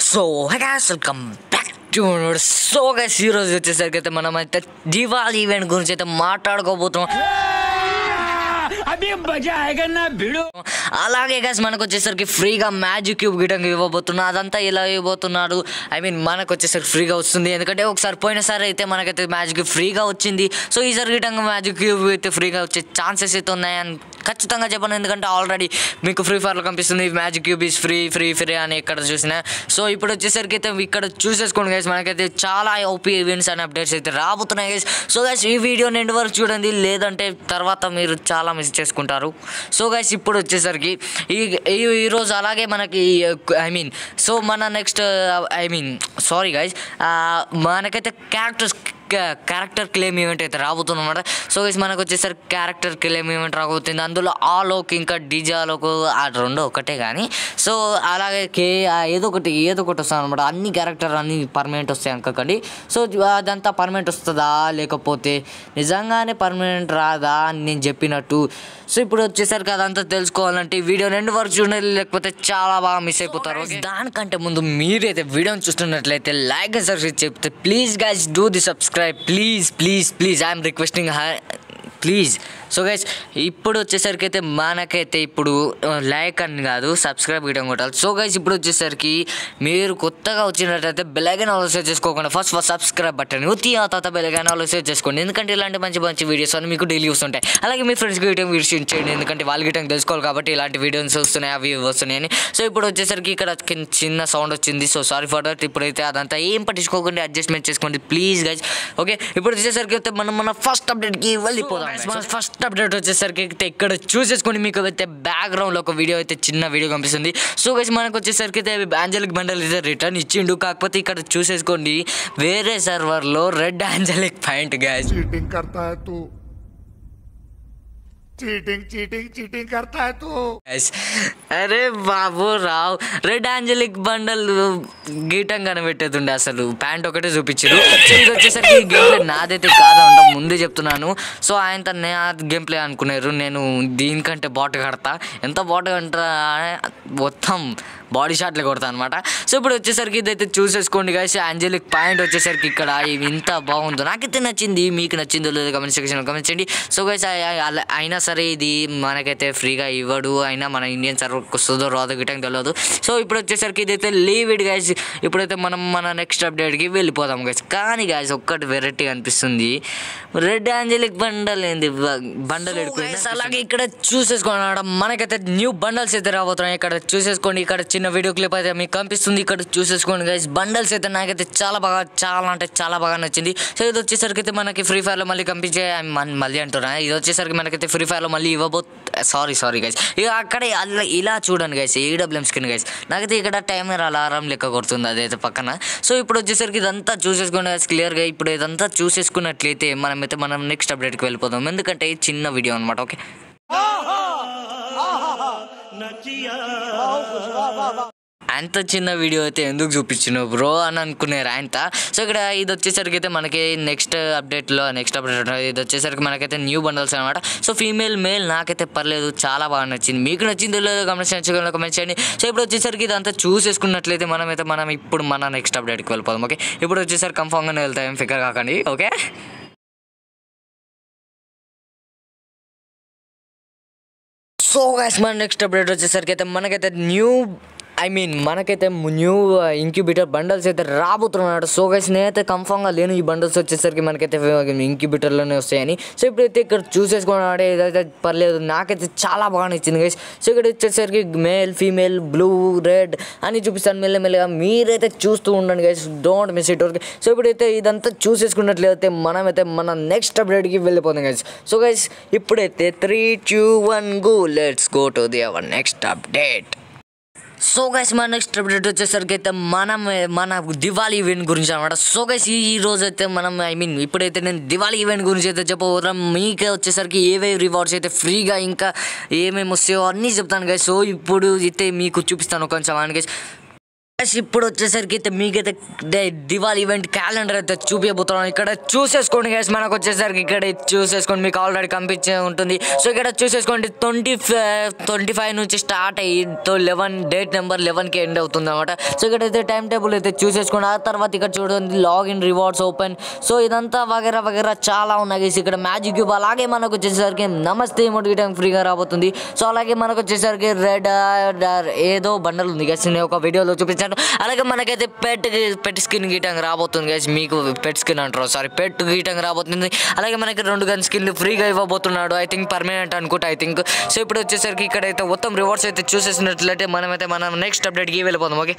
So guys welcome back to so guys ఈ రోజు వచ్చేసరికి అయితే మనం అయితే దివాళీ ఈవెంట్ గురించి అయితే మాట్లాడుకోబోతున్నాం अभी मजा आएगा ना भिड़ो అలాగే గైస్ మనకు వచ్చేసరికి ఫ్రీగా మ్యాజిక్ క్యూబ్ గిటంగా ఇవ్వబోతున్నా అదంతా ఎలా ఇవ్వబోతున్నాడు ఐ మీన్ మనకు వచ్చేసరికి ఫ్రీగా వస్తుంది ఎందుకంటే ఒకసారి పోయినసారి అయితే మనకైతే మ్యాజిక్ ఫ్రీగా వచ్చింది సో ఈసారి గిటంగా మ్యాజిక్ క్యూబ్ అయితే ఫ్రీగా వచ్చే ఛాన్సెస్ అయితే ఉన్నాయని ఖచ్చితంగా చెప్పను ఎందుకంటే ఆల్రెడీ మీకు ఫ్రీ ఫైర్లో కనిపిస్తుంది magic cube is free free free అని ఎక్కడ చూసినా సో ఇప్పుడు వచ్చేసరికి అయితే ఇక్కడ చూసేసుకోండి గైస్ మనకైతే చాలా ఓపీ ఈవెంట్స్ అండ్ అప్డేట్స్ అయితే రాబోతున్నాయి గైస్ సో గైస్ ఈ వీడియో నిండు వరకు చూడండి లేదంటే తర్వాత మీరు చాలా మిస్ చేసుకుంటారు సో గైస్ ఇప్పుడు వచ్చేసరికి ఈ ఈ- ఈరోజు అలాగే మనకి ఐ మీన్ సో మన next I mean sorry guys మనకైతే క్యారెక్టర్స్ క్యారెక్టర్ క్లెయిమ్ ఈవెంట్ అయితే రాబోతుంది అనమాట సో గైస్ మనకు వచ్చేసరికి క్యారెక్టర్ క్లెయిమ్ ఈవెంట్ రాబోతుంది అందులో ఆలోక్ ఇంకా డిజాలోక్ ఆ రెండు ఒకటే కానీ సో అలాగే కే ఆ ఏదో ఒకటి ఏదో ఒకటి వస్తుంది అనమాట అన్ని క్యారెక్టర్ అన్ని పర్మనెంట్ వస్తాయి అనుకోకండి సో అదంతా పర్మనెంట్ వస్తుందా లేకపోతే నిజంగానే పర్మనెంట్ రాదా అని నేను చెప్పినట్టు సో ఇప్పుడు వచ్చేసరికి అదంతా తెలుసుకోవాలంటే ఈ వీడియో రెండు వరకు చూడండి లేకపోతే చాలా బాగా మిస్ అయిపోతారు దానికంటే ముందు మీరైతే వీడియోని చూస్తున్నట్లయితే లైక్ సబ్స్క్రైబ్ చెప్తే please guys do the subscribe please please please I'm requesting please so guys ఇప్పుడు వచ్చేసరికి అయితే మనకైతే ఇప్పుడు లైక్ అని కాదు సబ్స్క్రైబ్ చేయడం కొట్టాలి సో గైస్ ఇప్పుడు వచ్చేసరికి మీరు కొత్తగా వచ్చినట్లయితే బెలైకన్ ఆలో సెట్ చేసుకోకుండా ఫస్ట్ ఫస్ట్ సబ్స్క్రైబ్ బటన్ ఉత్తి ఆ తర్వాత బెలైకన్ ఆలో సెట్ చేసుకోండి ఎందుకంటే ఇలాంటి మంచి మంచి వీడియోస్ అన్ని మీకు డైలీ వస్తుంటాయి అలాగే మీ ఫ్రెండ్స్కి వీడియో వీడియోస్ చేయండి ఎందుకంటే వాళ్ళకి గిటం తెలుసుకోవాలి కాబట్టి ఇలాంటి వీడియోస్ వస్తున్నాయి అవి ఇవి వస్తున్నాయని సో ఇప్పుడు వచ్చేసరికి ఇక్కడ కిన్- చిన్న సౌండ్ వచ్చింది సో సారీ ఫర్ దట్ ఇప్పుడైతే అదంతా ఏం పట్టించుకోకుండా అడ్జస్ట్మెంట్ చేసుకోండి ప్లీజ్ గైస్ ఓకే ఇప్పుడు వచ్చేసరికి అయితే మనం మన ఫస్ట్ అప్డేట్కి వెళ్ళిపోదాం మన ఫస్ట్ అప్డేట్ వచ్చేసరికి అయితే ఇక్కడ చూసేసుకోండి మీకు అయితే బ్యాక్గ్రౌండ్లో ఒక వీడియో అయితే చిన్న వీడియో కనిపిస్తుంది సో గైస్ మనకు వచ్చేసరికి అయితే ఆంజలిక్ బండల్ అయితే రిటర్న్ ఇచ్చిండు కాకపోతే ఇక్కడ చూసేసుకోండి వేరే సర్వర్లో red angelic point guys cheating करता है तू चीटिंग चीटिंग चीटिंग करता है तू Guys, అరే బాబు రావు రెడ్ ఆంజలిక్ బండల్ గీటం కనిపెట్టేది అసలు ప్యాంట్ ఒకటే చూపించారు సో ఇది వచ్చేసరికి గేమ్ ప్లే నాదైతే కాదంట ముందే చెప్తున్నాను సో ఆయన నా గేమ్ ప్లే అనుకున్నారు నేను దీనికంటే బాట్ కడతా ఎంత బాట్ కడతా మొత్తం బాడీ షాట్లే కొడతా అనమాట సో ఇప్పుడు వచ్చేసరికి ఇదైతే చూసేసుకోండి గాయస్ ఆంజలిక్ పాయింట్ వచ్చేసరికి ఇక్కడ ఇవి ఇంత బాగుందో నాకైతే నచ్చింది మీకు నచ్చిందో లేదో కమెంట్ సెక్షన్ కమెంట్ చేయండి సో గైస్ అయినా సరే ఇది మనకైతే ఫ్రీగా ఇవ్వడు అయినా మన ఇండియన్ సర్వర్కి వస్తుందో రాదో గిటం తెలియదు సో ఇప్పుడు వచ్చేసరికి ఇదైతే లీవ్ ఇట్ గైస్ ఇప్పుడైతే మనం మన నెక్స్ట్ అప్డేట్కి వెళ్ళిపోదాం గైస్ కానీ గైస్ ఒక్కటి వెరైటీ అనిపిస్తుంది రెడ్ ఆంజలిక్ బండల్ ఏంది బండల్ అలాగే ఇక్కడ చూసేసుకోండి మనకైతే న్యూ బండల్స్ అయితే రాబోతున్నాయి ఇక్కడ చూసేసుకోండి ఇక్కడ చిన్న వీడియో క్లిప్ అయితే మీకు కనిపిస్తుంది ఇక్కడ చూసేసుకోండి గైస్ బండల్స్ అయితే నాకైతే చాలా బాగా చాలా అంటే చాలా బాగా నచ్చింది సో ఇది వచ్చేసరికి అయితే మనకి ఫ్రీ ఫైర్లో మళ్ళీ కనిపించే మన్- మళ్ళీ అంటున్నా ఇది వచ్చేసరికి మనకైతే ఫ్రీ ఫైర్లో మళ్ళీ ఇవ్వబో సారీ సారీ గైస్ ఇక అక్కడే అలా ఇలా చూడండి గైస్ ఏడబ్ల్యూఎం స్కిన్ గైస్ నాకైతే ఇక్కడ టైమర్ అలారం లెక్క కొడుతుంది అదైతే పక్కన సో ఇప్పుడు వచ్చేసరికి ఇదంతా చూసేసుకోండి గైస్ క్లియర్గా ఇప్పుడు ఇదంతా చూసేసుకున్నట్లయితే మనమైతే మనం నెక్స్ట్ అప్డేట్కి వెళ్ళిపోదాం ఎందుకంటే ఇది చిన్న వీడియో అనమాట ఓకే అంత చిన్న వీడియో అయితే ఎందుకు చూపించినావు బ్రో అని అనుకున్నారు ఆయనత సో ఇక్కడ ఇది వచ్చేసరికి అయితే మనకి నెక్స్ట్ అప్డేట్లో నెక్స్ట్ అప్డేట్ ఇది వచ్చేసరికి మనకైతే న్యూ బండల్స్ అనమాట సో ఫీమేల్ మేల్ నాకైతే పర్లేదు చాలా బాగా నచ్చింది మీకు నచ్చిందో లేదో కమెంట్ సెక్షన్ కమెంట్ చేయండి సో ఇప్పుడు వచ్చేసరికి ఇదంతా చూసేసుకున్నట్లయితే మనమైతే మనం ఇప్పుడు మన నెక్స్ట్ అప్డేట్కి వెళ్ళిపోదాం ఓకే ఇప్పుడు వచ్చేసరికి కన్ఫామ్గానే వెళ్తాం ఫికర్ కాకండి ఓకే సో గైస్ మన నెక్స్ట్ అప్డేట్ వచ్చేసరికి అయితే మనకైతే న్యూ ఐ మీన్ మనకైతే న్యూ ఇంక్యుబేటర్ బండల్స్ అయితే రాబోతున్నాడు సో గైస్ నేనైతే కన్ఫామ్గా లేను ఈ బండల్స్ వచ్చేసరికి మనకైతే ఇంక్యుబేటర్లోనే వస్తాయని సో ఇప్పుడైతే ఇక్కడ చూసేసుకున్నాడే ఇదైతే పర్లేదు నాకైతే చాలా బాగా నచ్చింది గైస్ సో ఇక్కడ వచ్చేసరికి మేల్ ఫీమేల్ బ్లూ రెడ్ అని చూపిస్తాను మెల్లమెల్లగా మీరైతే చూస్తూ ఉండండి guys don't miss it okay so ఇప్పుడైతే ఇదంతా చూసేసుకున్నట్లయితే మనమైతే మన నెక్స్ట్ అప్డేట్కి వెళ్ళిపోతాం గైస్ సో గైస్ ఇప్పుడైతే three two one go let's go to the our next update so guys మన నెక్స్ట్ అప్డేట్ వచ్చేసరికి అయితే మనం మన దివాళీ ఈవెంట్ గురించి అనమాట సో గైస్ ఈ ఈ రోజు అయితే మనం ఐ మీన్ ఇప్పుడైతే నేను దివాళీ ఈవెంట్ గురించి అయితే చెప్పబోతున్నాం మీకే వచ్చేసరికి ఏవేవి రివార్డ్స్ అయితే ఫ్రీగా ఇంకా ఏమేమి వస్తాయో అన్నీ చెప్తాను గైస్ సో ఇప్పుడు అయితే మీకు చూపిస్తాను కొంచెం అని గైస్ Guys, ఇప్పుడు వచ్చేసరికి అయితే మీకైతే డే- దివాళీ ఈవెంట్ క్యాలెండర్ అయితే చూపించబోతున్నాం ఇక్కడ చూసేసుకోండి గైస్ మనకు వచ్చేసరికి ఇక్కడ చూసేసుకోండి మీకు ఆల్రెడీ కనిపించే ఉంటుంది సో ఇక్కడ చూసేసుకోండి ట్వంటీ ట్వంటీ ఫైవ్ నుంచి స్టార్ట్ అయ్యి లెవెన్ డేట్ నెంబర్ లెవెన్కి ఎండ్ అవుతుంది అనమాట సో ఇక్కడైతే టైం టేబుల్ అయితే చూసేసుకోండి ఆ తర్వాత ఇక్కడ చూడండి లాగిన్ రివార్డ్స్ ఓపెన్ సో ఇదంతా వగేరా వగేరా చాలా ఉన్నాయి guys. ఇక్కడ మ్యాజిక్ క్యూబ్ అలాగే మనకు వచ్చేసరికి నమస్తే మోటివేటింగ్ ఫ్రీగా రాబోతుంది సో అలాగే మనకు వచ్చేసరికి రెడ్ ఏదో బండల్ ఉంది గైస్ నేను ఒక వీడియోలో చూపించాను అలాగే మనకైతే పెట్ పెట్ స్కిన్ గీటంగా రాబోతుంది గైస్ మీకు పెట్ స్కిన్ అంటారు సారీ పెట్ గీటంగా రాబోతుంది అలాగే మనకి రెండు గన్ స్కిన్లు ఫ్రీగా ఇవ్వబోతున్నాడు ఐ థింక్ పర్మనెంట్ అనుకుంటా ఐ థింక్ సో ఇప్పుడు వచ్చేసరికి ఇక్కడైతే మొత్తం రివార్డ్స్ అయితే చూసేసినట్లయితే మనమైతే మనం నెక్స్ట్ అప్డేట్కి వెళ్ళిపోదాం ఓకే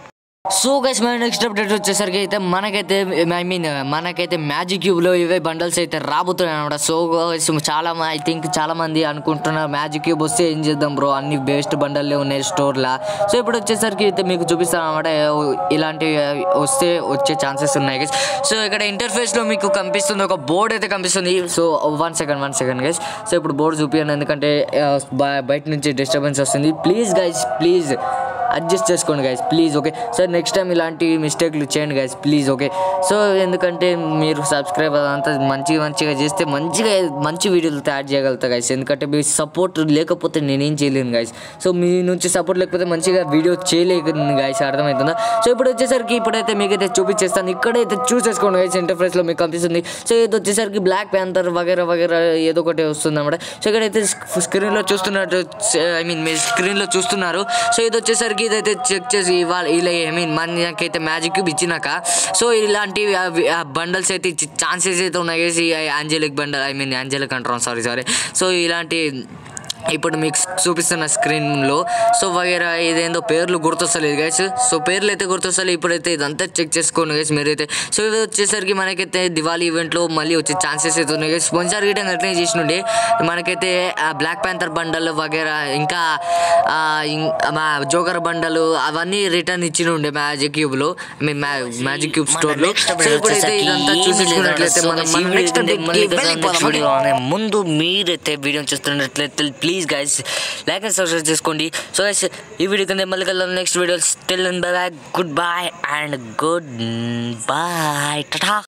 సో గైస్ మన నెక్స్ట్ అప్డేట్ వచ్చేసరికి అయితే మనకైతే ఐ మీన్ మనకైతే మ్యాజిక్ క్యూబ్లో ఇవే బండల్స్ అయితే రాబోతున్నాయి అనమాట సో guys, చాలా ఐ థింక్ చాలా మంది అనుకుంటున్నారు మ్యాజిక్ క్యూబ్ వస్తే ఏం చేద్దాం బ్రో అన్ని బెస్ట్ బండల్లే ఉన్నాయి స్టోర్లా సో ఇప్పుడు వచ్చేసరికి అయితే మీకు చూపిస్తాను అనమాట ఇలాంటి వస్తే వచ్చే ఛాన్సెస్ ఉన్నాయి గైస్ సో ఇక్కడ ఇంటర్ఫేస్లో మీకు కనిపిస్తుంది ఒక బోర్డ్ అయితే కనిపిస్తుంది so one second one second guys so ఇప్పుడు బోర్డు చూపించాను ఎందుకంటే ఆ, బ- బయట నుంచి డిస్టర్బెన్స్ వస్తుంది ప్లీజ్ గైస్ ప్లీజ్ అడ్జస్ట్ చేసుకోండి guys please okay sir next time ఇలాంటి మిస్టేక్లు చేయండి గైస్ ప్లీజ్ ఓకే సో ఎందుకంటే మీరు సబ్స్క్రైబ్ అదంతా మంచిగా మంచిగా చేస్తే మంచిగా మంచి వీడియోలు తయారు చేయగలుగుతా గైస్ ఎందుకంటే మీ సపోర్ట్ లేకపోతే నేనేం చేయలేను గైస్ సో మీ నుంచి సపోర్ట్ లేకపోతే మంచిగా వీడియో చేయలేను గైస్ అర్థమవుతుందా సో ఇప్పుడు వచ్చేసరికి ఇప్పుడైతే మీకైతే చూపించేస్తాను ఇక్కడైతే చూసేసుకోండి గైస్ ఇంటర్ఫేస్లో మీకు కనిపిస్తుంది సో ఇది వచ్చేసరికి బ్లాక్ ప్యాంతర్ వగేరా వగేరా ఏదో ఒకటి వస్తుంది అన్నమాట సో ఇక్కడైతే స్క్రీన్లో చూస్తున్నట్టు ఐ మీన్ మీ స్క్రీన్లో చూస్తున్నారు సో ఇది వచ్చేసరికి ఇదైతే చెక్ చేసి ఇవాళ ఇలా ఐ మీన్ మనకైతే మ్యాజిక్ క్యూబ్ ఇచ్చినాక సో ఇలాంటి బండల్స్ అయితే ఇచ్చి ఛాన్సెస్ అయితే ఉన్నాయి angelic bundle I mean angelic అంటారు సారీ సారీ సో ఇలాంటి ఇప్పుడు మీకు చూపిస్తున్న స్క్రీన్లో సో వగేరా ఇదేందో పేర్లు గుర్తొస్తలేదు గైస్ సో పేర్లు అయితే గుర్తొస్తలేదు ఇప్పుడైతే ఇదంతా చెక్ చేసుకోండి గైస్ మీరైతే సో ఇది వచ్చేసరికి మనకైతే దివాళీ ఈవెంట్లో మళ్ళీ వచ్చే ఛాన్సెస్ అయితే ఉన్నాయి గైస్ స్పాన్సర్ గిటంగా అట్లనే చేసినుండి మనకైతే బ్లాక్ ప్యాంథర్ బండల్ వగేరా ఇంకా ఆ, ఇం- మా జోకర్ బండలు అవన్నీ రిటర్న్ ఇచ్చిన ఉండే మ్యాజిక్ క్యూబ్లో ఐ మీన్ మ్యాజిక్ క్యూబ్ స్టోర్లో సో ఇప్పుడైతే ఇదంతా చూసేసుకున్నట్లయితే మనం మన నెక్స్ట్ వెళ్ళిపోదాం ముందు మీరైతే వీడియో చూస్తున్నట్లయితే please guys like and subscribe చేసుకోండి సో గైస్ ఈ వీడియో కింద మళ్ళీ కలుద్దాం next video still bye good bye and good bye Tata